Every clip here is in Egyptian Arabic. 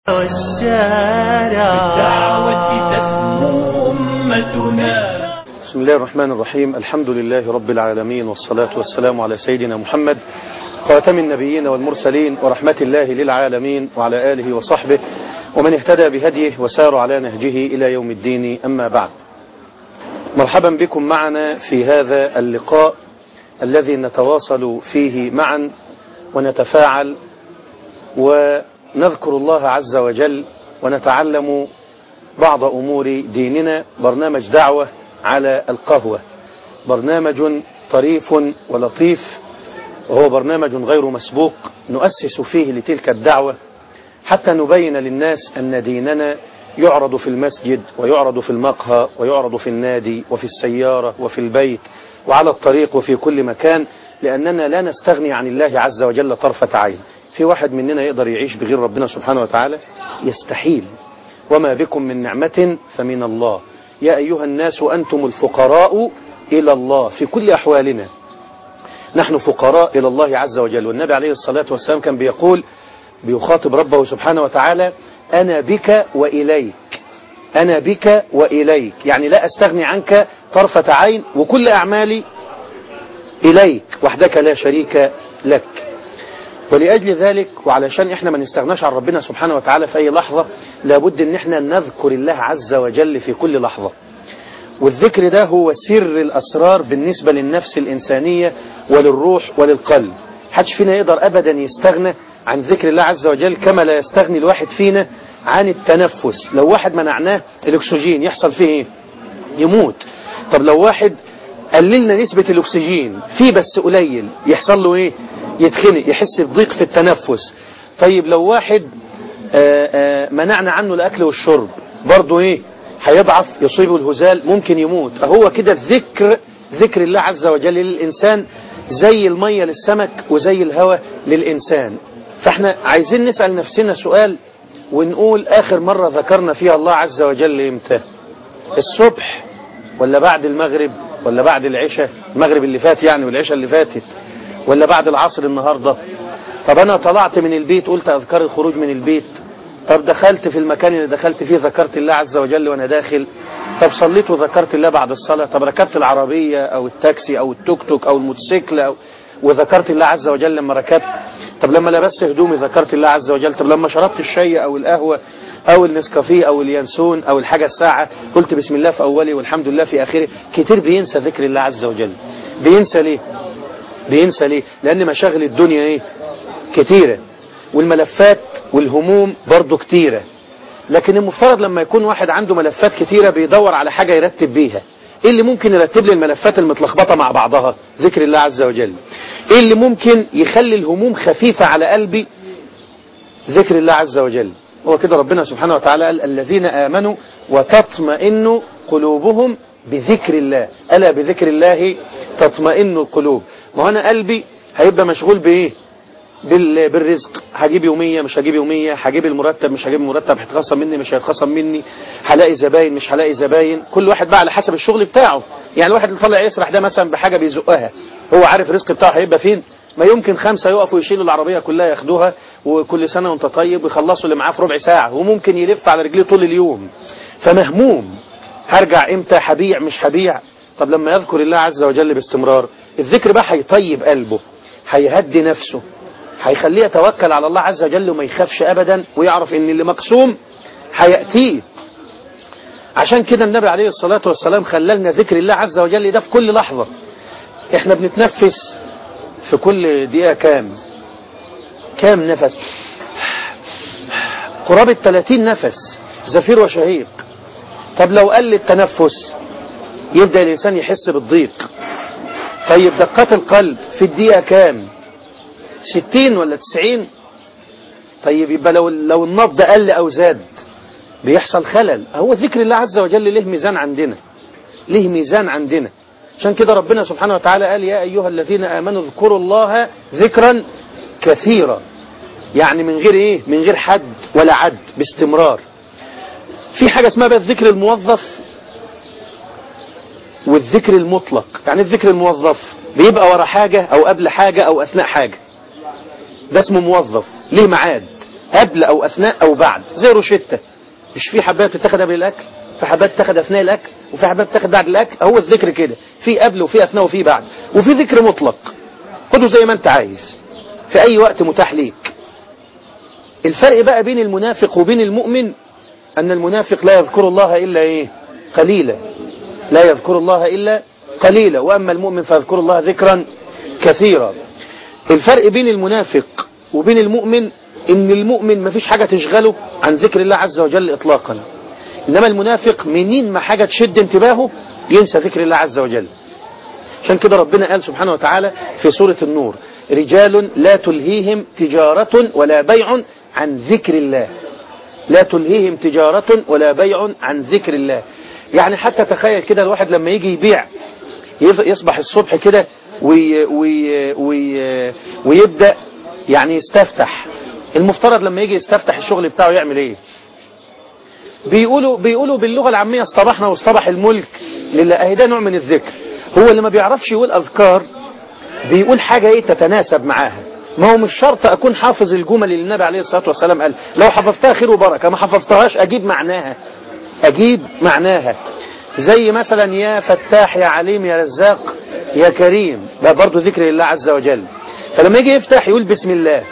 والشارع بالدعوة تسمو أمتنا بسم الله الرحمن الرحيم الحمد لله رب العالمين والصلاة والسلام على سيدنا محمد خاتم النبيين والمرسلين ورحمة الله للعالمين وعلى آله وصحبه ومن اهتدى بهديه وسار على نهجه إلى يوم الدين أما بعد مرحبا بكم معنا في هذا اللقاء الذي نتواصل فيه معا ونتفاعل ونذكر الله عز وجل ونتعلم بعض أمور ديننا برنامج دعوة على القهوة برنامج طريف ولطيف وهو برنامج غير مسبوق نؤسس فيه لتلك الدعوة حتى نبين للناس أن ديننا يعرض في المسجد ويعرض في المقهى ويعرض في النادي وفي السيارة وفي البيت وعلى الطريق وفي كل مكان لأننا لا نستغني عن الله عز وجل طرفة عين في واحد مننا يقدر يعيش بغير ربنا سبحانه وتعالى يستحيل وما بكم من نعمة فمن الله يا أيها الناس أنتم الفقراء إلى الله في كل أحوالنا نحن فقراء إلى الله عز وجل والنبي عليه الصلاة والسلام كان بيقول بيخاطب ربه سبحانه وتعالى أنا بك وإليك أنا بك وإليك يعني لا أستغني عنك طرفة عين وكل أعمالي إليك وحدك لا شريك لك ولأجل ذلك وعلشان احنا ما نستغناش عن ربنا سبحانه وتعالى في أي لحظة لابد ان احنا نذكر الله عز وجل في كل لحظة والذكر ده هو سر الأسرار بالنسبة للنفس الإنسانية وللروح وللقلب حدش فينا يقدر أبدا يستغنى عن ذكر الله عز وجل كما لا يستغني الواحد فينا عن التنفس لو واحد منعناه الأكسجين يحصل فيه ايه يموت طب لو واحد قللنا نسبة الأكسجين فيه بس قليل يحصل له ايه يتخنق يحس بضيق في التنفس طيب لو واحد آآ آآ منعنا عنه الأكل والشرب برضه ايه هيضعف يصيبه الهزال ممكن يموت فهو كده الذكر ذكر الله عز وجل للإنسان زي المية للسمك وزي الهواء للإنسان فاحنا عايزين نسأل نفسنا سؤال ونقول آخر مرة ذكرنا فيها الله عز وجل امتى الصبح ولا بعد المغرب ولا بعد العشاء المغرب اللي فات يعني والعشاء اللي فاتت ولا بعد العصر النهاردة طب أنا طلعت من البيت قلت أذكار الخروج من البيت طب دخلت في المكان اللي دخلت فيه ذكرت الله عز وجل وأنا داخل طب صليت وذكرت الله بعد الصلاة طب ركبت العربية أو التاكسي أو التوك توك أو الموتوسيكل أو وذكرت الله عز وجل لما ركبت طب لما لبست هدومي ذكرت الله عز وجل طب لما شربت الشاي أو القهوة أو النسكافيه أو اليانسون أو الحاجة الساعة قلت بسم الله في أولي والحمد لله في آخره كتير بينسى ذكر الله عز وجل بينسى ليه بينسى ليه لأن مشاغل الدنيا ايه كتيرة والملفات والهموم برضو كتيرة لكن المفترض لما يكون واحد عنده ملفات كتيرة بيدور على حاجة يرتب بيها ايه اللي ممكن يرتب لي الملفات المتلخبطة مع بعضها ذكر الله عز وجل ايه اللي ممكن يخلي الهموم خفيفة على قلبي ذكر الله عز وجل هو كده ربنا سبحانه وتعالى قال الذين آمنوا وتطمئن قلوبهم بذكر الله ألا بذكر الله تطمئن القلوب ما انا قلبي هيبقى مشغول بايه بال... بالرزق هجيب يومية مش هجيب يومية هجيب المرتب مش هجيب المرتب هيتخصم مني مش هيتخصم مني هلاقي زباين مش هلاقي زباين كل واحد بقى على حسب الشغل بتاعه يعني الواحد اللي طالع يسرح ده مثلا بحاجة بيزقها هو عارف الرزق بتاعه هيبقى فين ما يمكن خمسة يقفوا يشيلوا العربية كلها ياخدوها وكل سنة وانت طيب ويخلصوا اللي معاه في ربع ساعة وممكن يلف على رجليه طول اليوم فمهموم هرجع امتى هبيع مش هبيع طب لما يذكر الله عز وجل باستمرار الذكر بقى هيطيب قلبه هيهدي نفسه هيخليه يتوكل على الله عز وجل وما يخافش ابدا ويعرف ان اللي مقسوم هيأتيه عشان كده النبي عليه الصلاة والسلام خللنا ذكر الله عز وجل ده في كل لحظة احنا بنتنفس في كل دقيقة كام كام نفس قرابة 30 نفس زفير وشهيق طب لو قل التنفس يبدأ الإنسان يحس بالضيق طيب دقات القلب في الدقيقة كام ستين ولا تسعين طيب يبقى لو, لو النبض قل أو زاد بيحصل خلل هو ذكر الله عز وجل له ميزان عندنا له ميزان عندنا عشان كده ربنا سبحانه وتعالى قال يا أيها الذين آمنوا اذكروا الله ذكرا كثيرا يعني من غير ايه من غير حد ولا عد باستمرار في حاجة اسمها بقى الذكر الموظف والذكر المطلق يعني الذكر الموظف بيبقى ورا حاجة او قبل حاجة او اثناء حاجة ده اسمه موظف ليه معاد قبل او اثناء او بعد زي روشتة مش في حبات بتتاخد قبل الاكل في حبات بتتاخد اثناء الاكل وفي حبات بتتاخد بعد الاكل هو الذكر كده في قبل وفي اثناء وفي بعد وفي ذكر مطلق خده زي ما انت عايز في اي وقت متاح ليك الفرق بقى بين المنافق وبين المؤمن ان المنافق لا يذكر الله الا ايه قليلا لا يذكر الله الا قليلا واما المؤمن فيذكر الله ذكرا كثيرا الفرق بين المنافق وبين المؤمن ان المؤمن مفيش حاجة تشغله عن ذكر الله عز وجل اطلاقا انما المنافق منين ما حاجة تشد انتباهه ينسى ذكر الله عز وجل عشان كده ربنا قال سبحانه وتعالى في سورة النور رجال لا تلهيهم تجارة ولا بيع عن ذكر الله لا تلهيهم تجارة ولا بيع عن ذكر الله يعني حتى تخيل كده الواحد لما يجي يبيع يصبح الصبح كده وي وي وي ويبدأ يعني يستفتح المفترض لما يجي يستفتح الشغل بتاعه يعمل ايه بيقولوا بيقولوا باللغة العامية اصطبحنا واصطبح الملك لله اهي ده نوع من الذكر هو اللي ما بيعرفش يقول اذكار بيقول حاجة ايه تتناسب معاها ما هو مش شرط اكون حافظ الجمل اللي النبي عليه الصلاة والسلام قال لو حفظتها خير وبركة ما حفظتهاش اجيب معناها اجيب معناها زي مثلا يا فتاح يا عليم يا رزاق يا كريم ده برضه ذكر لله عز وجل فلما يجي يفتح يقول بسم الله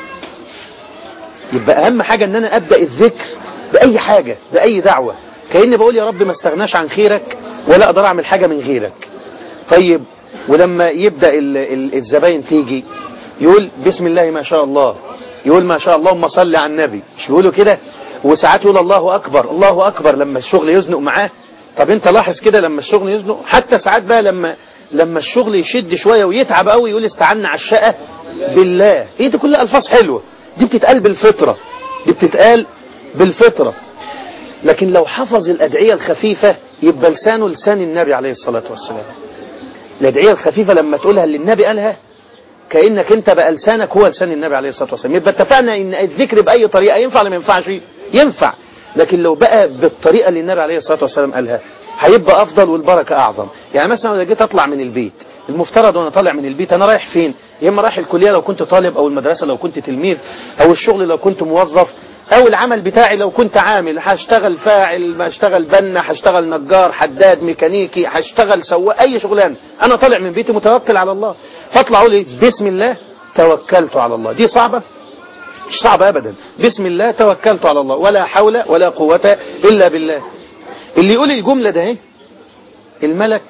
يبقى اهم حاجة ان انا ابدأ الذكر باي حاجة باي دعوة كأني بقول يا رب ما استغناش عن خيرك ولا اقدر اعمل حاجة من غيرك طيب ولما يبدأ ال ال الزباين تيجي يقول بسم الله ما شاء الله يقول ما شاء الله اللهم صل على النبي مش بيقولوا كده وساعات يقول الله اكبر الله اكبر لما الشغل يزنق معاه طب انت لاحظ كده لما الشغل يزنق حتى ساعات بقى لما لما الشغل يشد شوية ويتعب قوي يقول استعنا على الشقة بالله ايه دي كلها الفاظ حلوة دي بتتقال بالفطرة دي بتتقال بالفطرة لكن لو حفظ الأدعية الخفيفة يبقى لسانه لسان النبي عليه الصلاة والسلام الأدعية الخفيفة لما تقولها اللي النبي قالها كأنك انت بقى لسانك هو لسان النبي عليه الصلاة والسلام يبقى اتفقنا ان الذكر بأي طريقة ينفع ولا ما ينفعش ينفع لكن لو بقى بالطريقة اللي النبي عليه الصلاة والسلام قالها هيبقى أفضل والبركة أعظم يعني مثلا لو جيت أطلع من البيت المفترض وانا طالع من البيت انا رايح فين يا اما رايح الكليه لو كنت طالب او المدرسه لو كنت تلميذ او الشغل لو كنت موظف او العمل بتاعي لو كنت عامل هشتغل فاعل هشتغل بنا هشتغل نجار حداد ميكانيكي هشتغل سواق اي شغلانه انا طالع من بيتي متوكل على الله فاطلع اقول ايه بسم الله توكلت على الله دي صعبه مش صعبه ابدا بسم الله توكلت على الله ولا حول ولا قوه الا بالله اللي يقول الجمله ده اهي الملك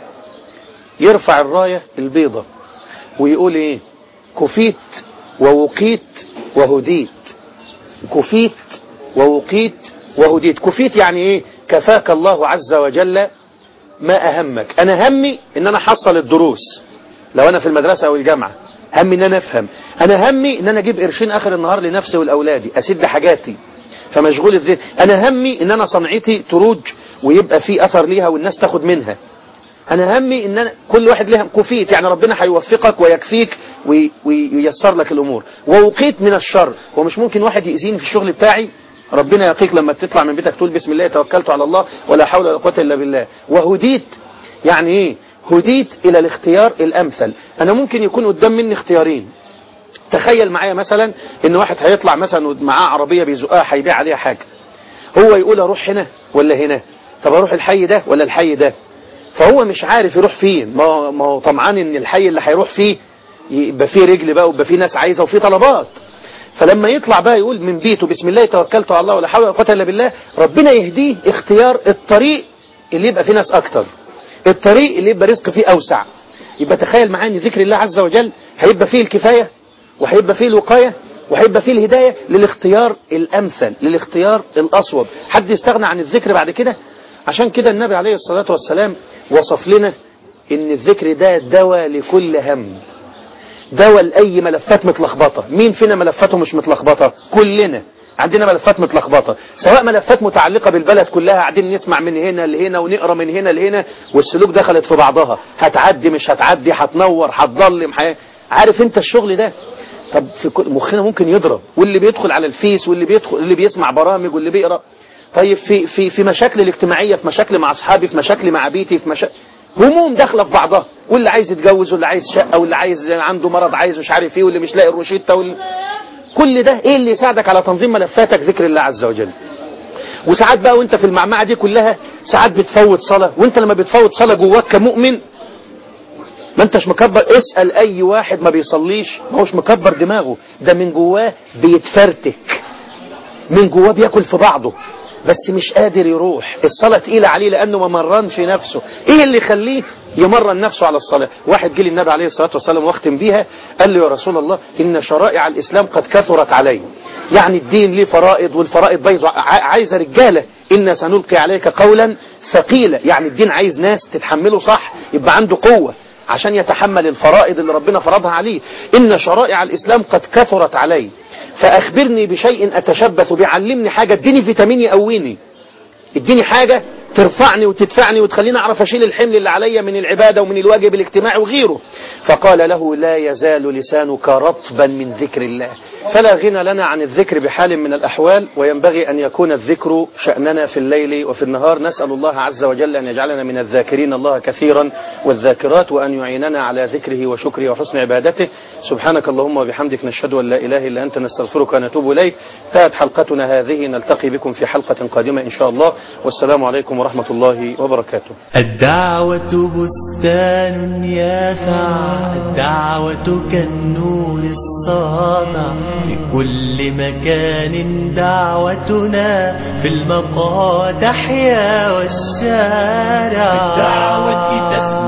يرفع الراية البيضة ويقول ايه كفيت ووقيت وهديت كفيت ووقيت وهديت كفيت يعني ايه كفاك الله عز وجل ما اهمك انا همي ان انا احصل الدروس لو انا في المدرسة او الجامعة همي ان انا افهم انا همي ان انا اجيب قرشين اخر النهار لنفسي ولاولادي اسد حاجاتي فمشغول الذهن انا همي ان انا صنعتي تروج ويبقى في اثر ليها والناس تاخد منها انا همي ان أنا كل واحد له كفيت يعني ربنا هيوفقك ويكفيك وييسر لك الامور ووقيت من الشر هو مش ممكن واحد يأذيني في الشغل بتاعي ربنا يقيك لما تطلع من بيتك تقول بسم الله توكلت على الله ولا حول ولا قوه الا بالله وهديت يعني ايه هديت الى الاختيار الامثل انا ممكن يكون قدام مني اختيارين تخيل معايا مثلا ان واحد هيطلع مثلا ومعاه عربيه بيزقها هيبيع عليها حاجه هو يقول اروح هنا ولا هنا طب اروح الحي ده ولا الحي ده فهو مش عارف يروح فين ما هو ما هو طمعان ان الحي اللي هيروح فيه يبقى فيه رجل بقى ويبقى فيه ناس عايزه وفيه طلبات فلما يطلع بقى يقول من بيته بسم الله توكلت على الله ولا حول ولا قوه الا بالله ربنا يهديه اختيار الطريق اللي يبقى فيه ناس اكتر الطريق اللي يبقى رزق فيه اوسع يبقى تخيل معايا ان ذكر الله عز وجل هيبقى فيه الكفايه وهيبقى فيه الوقايه وهيبقى فيه الهدايه للاختيار الامثل للاختيار الاصوب حد يستغنى عن الذكر بعد كده عشان كده النبي عليه الصلاه والسلام وصف لنا ان الذكر ده دواء لكل هم دواء لأي ملفات متلخبطة مين فينا ملفاته مش متلخبطة كلنا عندنا ملفات متلخبطة سواء ملفات متعلقة بالبلد كلها قاعدين نسمع من هنا لهنا ونقرا من هنا لهنا والسلوك دخلت في بعضها هتعدي مش هتعدي هتنور هتضلم حي... عارف انت الشغل ده طب في كل مخنا ممكن يضرب واللي بيدخل على الفيس واللي بيدخل اللي بيسمع برامج واللي بيقرا طيب في في في مشاكل الاجتماعيه في مشاكل مع اصحابي في مشاكل مع بيتي في مشاكل هموم داخله في بعضها واللي عايز يتجوز واللي عايز شقه واللي عايز عنده مرض عايز مش عارف ايه واللي مش لاقي الروشته واللي كل ده ايه اللي يساعدك على تنظيم ملفاتك ذكر الله عز وجل وساعات بقى وانت في المعمعة دي كلها ساعات بتفوت صلاة وانت لما بتفوت صلاة جواك كمؤمن ما انتش مكبر اسأل اي واحد ما بيصليش ما هوش مكبر دماغه ده من جواه بيتفرتك من جواه بياكل في بعضه بس مش قادر يروح الصلاة تقيلة عليه لأنه ما مرنش نفسه إيه اللي يخليه يمرن نفسه على الصلاة واحد جه للنبي عليه الصلاة والسلام واختم بيها قال له يا رسول الله إن شرائع الإسلام قد كثرت علي يعني الدين ليه فرائض والفرائض بيض عايزة رجالة إن سنلقي عليك قولا ثقيلة يعني الدين عايز ناس تتحمله صح يبقى عنده قوة عشان يتحمل الفرائض اللي ربنا فرضها عليه إن شرائع الإسلام قد كثرت علي فأخبرني بشيء أتشبث به علمني حاجة اديني فيتامين يقويني اديني حاجة ترفعني وتدفعني وتخليني أعرف أشيل الحمل اللي عليا من العبادة ومن الواجب الاجتماعي وغيره فقال له لا يزال لسانك رطبا من ذكر الله فلا غنى لنا عن الذكر بحال من الأحوال وينبغي أن يكون الذكر شأننا في الليل وفي النهار نسأل الله عز وجل أن يجعلنا من الذاكرين الله كثيرا والذاكرات وأن يعيننا على ذكره وشكره وحسن عبادته سبحانك اللهم وبحمدك نشهد أن لا إله إلا أنت نستغفرك ونتوب إليك انتهت حلقتنا هذه نلتقي بكم في حلقة قادمة إن شاء الله والسلام عليكم ورحمة الله وبركاته الدعوة بستان يافع الدعوة كالنور الساطع في كل مكان دعوتنا في المقادح يا والشارع الدعوة تسمع